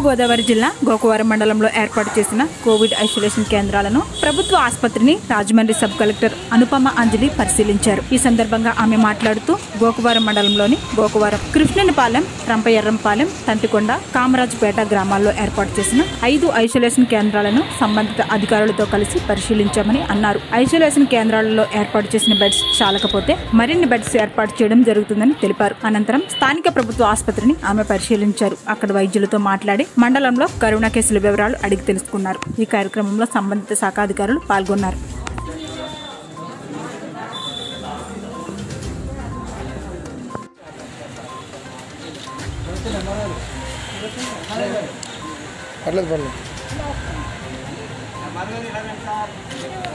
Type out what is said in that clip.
తూర్పుగోదావరి జిల్లా గోకవరం మండలంలో ఏర్పాటు చేసిన కోవిడ్ ఐసోలేషన్ కేంద్రాలను ప్రభుత్వ ఆసుపత్రిని రాజమండ్రి సబ్ కలెక్టర్ అనుపమ అంజలి పరిశీలించారు ఈ సందర్భంగా ఆమె మాట్లాడుతూ గోకవరం మండలంలోని గోకవరం కృష్ణనిపాలెం రంపయ్యర్రంపాలెం తంటికొండ కామరాజుపేట గ్రామాల్లో ఏర్పాటు చేసిన ఐదు ఐసోలేషన్ కేంద్రాలను సంబంధిత అధికారులతో కలిసి పరిశీలించామని అన్నారు ఐసోలేషన్ కేంద్రాలలో ఏర్పాటు చేసిన బెడ్స్ చాలకపోతే మరిన్ని బెడ్స్ ఏర్పాటు చేయడం జరుగుతుందని తెలిపారు అనంతరం స్థానిక ప్రభుత్వ ఆసుపత్రిని ఆమె పరిశీలించారు అక్కడ వైద్యులతో మాట్లాడి మండలంలో కరోనా కేసుల వివరాలు అడిగి తెలుసుకున్నారు ఈ కార్యక్రమంలో సంబంధిత శాఖ అధికారులు పాల్గొన్నారు పర్లేదు పర్లేదు